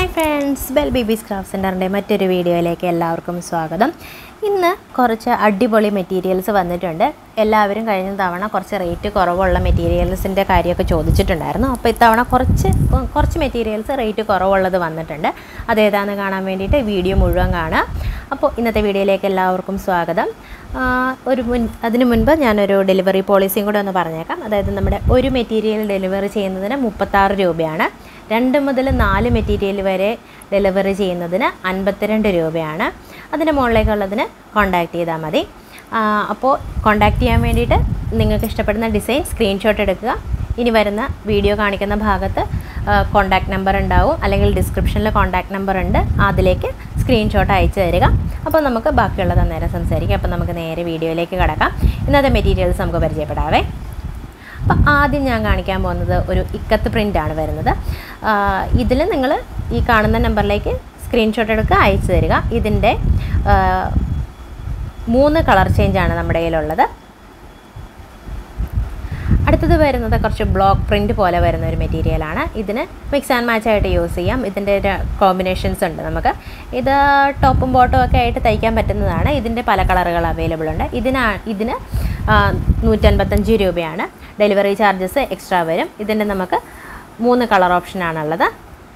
hi friends Bell Babies Craft സെൻറ്ററിൻ്റെ മറ്റൊരു വീഡിയോയിലേക്ക് എല്ലാവർക്കും സ്വാഗതം ഇന്ന് കുറച്ച് അടിപൊളി മെറ്റീരിയൽസ് വന്നിട്ടുണ്ട് എല്ലാവരും കഴിഞ്ഞ തവണ കുറച്ച് റേറ്റ് കുറവുള്ള മെറ്റീരിയൽസിൻ്റെ കാര്യമൊക്കെ ചോദിച്ചിട്ടുണ്ടായിരുന്നു അപ്പോൾ ഇത്തവണ കുറച്ച് കുറച്ച് മെറ്റീരിയൽസ് റേറ്റ് കുറവുള്ളത് വന്നിട്ടുണ്ട് അതേതാണെന്ന് കാണാൻ വേണ്ടിയിട്ട് വീഡിയോ മുഴുവൻ കാണാം അപ്പോൾ ഇന്നത്തെ വീഡിയോയിലേക്ക് എല്ലാവർക്കും സ്വാഗതം ആ, ഒരു മുൻ അതിനു മുൻപ് ഞാനൊരു ഡെലിവറി പോളിസിയും കൂടെ ഒന്ന് പറഞ്ഞേക്കാം അതായത് നമ്മുടെ ഒരു മെറ്റീരിയൽ ഡെലിവറി ചെയ്യുന്നതിന് മുപ്പത്താറ് രൂപയാണ് രണ്ട് മുതൽ നാല് മെറ്റീരിയൽ വരെ ഡെലിവറി ചെയ്യുന്നതിന് അൻപത്തിരണ്ട് രൂപയാണ് അതിൻ്റെ മുകളിലേക്കുള്ളതിന് കോൺടാക്റ്റ് ചെയ്താൽ മതി ആ, അപ്പോൾ കോൺടാക്റ്റ് ചെയ്യാൻ വേണ്ടിയിട്ട് നിങ്ങൾക്ക് ഇഷ്ടപ്പെടുന്ന ഡിസൈൻ സ്ക്രീൻഷോട്ട് എടുക്കുക ഇനി വരുന്ന വീഡിയോ കാണിക്കുന്ന ഭാഗത്ത് കോൺടാക്റ്റ് നമ്പർ ഉണ്ടാവും അല്ലെങ്കിൽ ഡിസ്ക്രിപ്ഷനിൽ കോൺടാക്റ്റ് നമ്പർ ഉണ്ട് അതിലേക്ക് സ്ക്രീൻഷോട്ട് അയച്ചു തരിക അപ്പോൾ നമുക്ക് ബാക്കിയുള്ളത് അന്നേരം സംസാരിക്കാം അപ്പോൾ നമുക്ക് നേരെ വീഡിയോയിലേക്ക് കിടക്കാം ഇന്നത്തെ മെറ്റീരിയൽസ് നമുക്ക് പരിചയപ്പെടാവേ അപ്പോൾ ആദ്യം ഞാൻ കാണിക്കാൻ പോകുന്നത് ഒരു ഇക്കത്ത് പ്രിൻ്റ് ആണ് വരുന്നത് ഇതിൽ നിങ്ങൾ ഈ കാണുന്ന നമ്പറിലേക്ക് സ്ക്രീൻഷോട്ട് എടുക്കുക അയച്ചു തരിക ഇതിൻ്റെ ആ, മൂന്ന് കളർ ചേഞ്ചാണ് നമ്മുടെ കയ്യിലുള്ളത് അടുത്തത് വരുന്നത് കുറച്ച് ബ്ലോക്ക് പ്രിൻ്റ് പോലെ വരുന്ന ഒരു മെറ്റീരിയലാണ് ഇതിന് മിക്സ് ആൻഡ് മാച്ച് ആയിട്ട് യൂസ് ചെയ്യാം ഇതിൻ്റെ കോമ്പിനേഷൻസ് ഉണ്ട് നമുക്ക് ഇത് ടോപ്പും ബോട്ടും ഒക്കെ ആയിട്ട് തയ്ക്കാൻ പറ്റുന്നതാണ് ഇതിൻ്റെ പല കളറുകൾ അവൈലബിൾ ഉണ്ട് ഇതിനാ ഇതിന് ആ, നൂറ്റൻപത്തഞ്ച് രൂപയാണ് ഡെലിവറി ചാർജസ് എക്സ്ട്രാ വരും ഇതിൻ്റെ നമുക്ക് മൂന്ന് കളർ ഓപ്ഷനാണുള്ളത്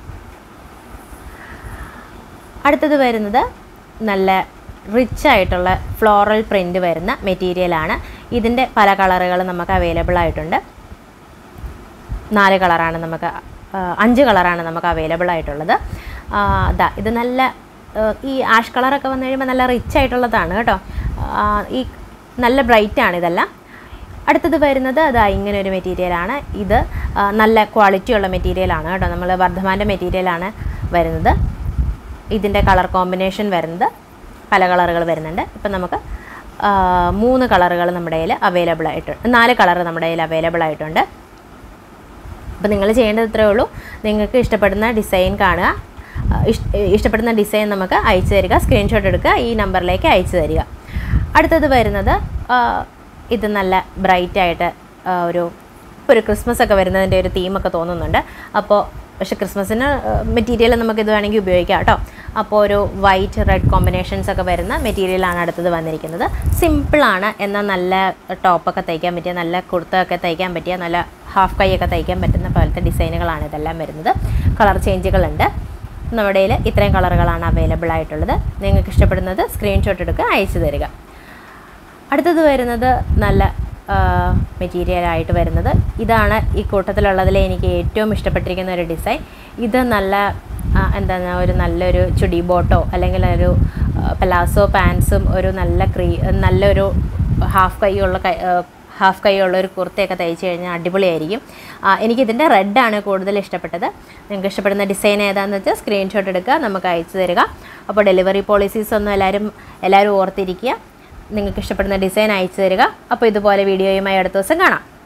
അടുത്തത് വരുന്നത് നല്ല റിച്ച് ആയിട്ടുള്ള ഫ്ലോറൽ പ്രിൻ്റ് വരുന്ന മെറ്റീരിയലാണ് ഇതിൻ്റെ പല കളറുകൾ നമുക്ക് അവൈലബിൾ ആയിട്ടുണ്ട് നാല് കളറാണ് നമുക്ക് ആ, അഞ്ച് കളറാണ് നമുക്ക് അവൈലബിൾ ആയിട്ടുള്ളത് ആ, ദാ ഇത് നല്ല ആ, ഈ ആഷ് കളറൊക്കെ വന്നു കഴിയുമ്പോൾ നല്ല റിച്ച് ആയിട്ടുള്ളതാണ് കേട്ടോ ആ, ഈ നല്ല ബ്രൈറ്റ് ആണ് ഇതെല്ലാം അടുത്തത് വരുന്നത് അതാ ഇങ്ങനെ ഒരു മെറ്റീരിയലാണ് ഇത് ആ, നല്ല ക്വാളിറ്റി ഉള്ള മെറ്റീരിയലാണ് കേട്ടോ നമ്മൾ വർദ്ധമാൻ്റെ മെറ്റീരിയലാണ് വരുന്നത് ഇതിൻ്റെ കളർ കോമ്പിനേഷൻ വരുന്നത് പല കളറുകൾ വരുന്നുണ്ട് ഇപ്പം നമുക്ക് ആ, മൂന്ന് കളറുകൾ നമ്മുടെ കയ്യിൽ അവൈലബിൾ ആയിട്ടുണ്ട് നാല് കളർ നമ്മുടെ കയ്യിൽ അവൈലബിൾ ആയിട്ടുണ്ട് അപ്പോൾ നിങ്ങൾ ചെയ്യേണ്ടത് ഇത്രയേ ഉള്ളൂ നിങ്ങൾക്ക് ഇഷ്ടപ്പെടുന്ന ഡിസൈൻ കാണുക ആ, ഇഷ്- ഇഷ്ടപ്പെടുന്ന ഡിസൈൻ നമുക്ക് അയച്ചു തരിക സ്ക്രീൻഷോട്ട് എടുക്കുക ഈ നമ്പറിലേക്ക് അയച്ചു തരിക അടുത്തത് വരുന്നത് ആ, ഇത് നല്ല ബ്രൈറ്റ് ആയിട്ട് ആ, ഒരു ഇപ്പോൾ ഒരു ക്രിസ്മസ് ഒക്കെ വരുന്നതിൻ്റെ ഒരു തീമൊക്കെ തോന്നുന്നുണ്ട് അപ്പോൾ പക്ഷെ ക്രിസ്മസിന് മെറ്റീരിയൽ നമുക്ക് ഇത് വേണമെങ്കിൽ ഉപയോഗിക്കാം കേട്ടോ അപ്പോൾ ഒരു വൈറ്റ് റെഡ് കോമ്പിനേഷൻസ് ഒക്കെ വരുന്ന മെറ്റീരിയലാണ് അടുത്തത് വന്നിരിക്കുന്നത് സിമ്പിളാണ് എന്നാൽ നല്ല ടോപ്പൊക്കെ തയ്ക്കാൻ പറ്റിയ നല്ല കുർത്തയൊക്കെ തയ്ക്കാൻ പറ്റിയ നല്ല ഹാഫ് കൈ ഒക്കെ തയ്ക്കാൻ പറ്റുന്ന പോലത്തെ ഡിസൈനുകളാണ് ഇതെല്ലാം വരുന്നത് കളർ ചേഞ്ചുകളുണ്ട് നമ്മുടെ കയ്യിൽ ഇത്രയും കളറുകളാണ് അവൈലബിൾ ആയിട്ടുള്ളത് നിങ്ങൾക്ക് ഇഷ്ടപ്പെടുന്നത് സ്ക്രീൻഷോട്ട് എടുക്കുക അയച്ചു തരിക അടുത്തത് വരുന്നത് നല്ല മെറ്റീരിയലായിട്ട് വരുന്നത് ഇതാണ് ഈ കൂട്ടത്തിലുള്ളതിൽ എനിക്ക് ഏറ്റവും ഇഷ്ടപ്പെട്ടിരിക്കുന്ന ഒരു ഡിസൈൻ ഇത് നല്ല ആ, എന്താണ് ഒരു നല്ലൊരു ചുടി ബോട്ടോ അല്ലെങ്കിൽ ഒരു പലാസോ പാൻസും ഒരു നല്ല ക്രീ നല്ലൊരു ഹാഫ് കൈയുള്ള കൈ ഹാഫ് കൈയുള്ള ഒരു കുർത്തയൊക്കെ തയ്ച്ച് കഴിഞ്ഞാൽ അടിപൊളിയായിരിക്കും ആ, എനിക്കിതിൻ്റെ റെഡാണ് കൂടുതൽ ഇഷ്ടപ്പെട്ടത് നിങ്ങൾക്ക് ഇഷ്ടപ്പെടുന്ന ഡിസൈൻ ഏതാണെന്ന് വെച്ചാൽ സ്ക്രീൻഷോട്ട് എടുക്കുക നമുക്ക് അയച്ചു തരിക അപ്പോൾ ഡെലിവറി പോളിസീസ് ഒന്നും എല്ലാവരും എല്ലാവരും ഓർത്തിരിക്കുക നിങ്ങൾക്ക് ഇഷ്ടപ്പെടുന്ന ഡിസൈൻ അയച്ചു തരിക അപ്പോൾ ഇതുപോലെ വീഡിയോയുമായി അടുത്ത ദിവസം കാണാം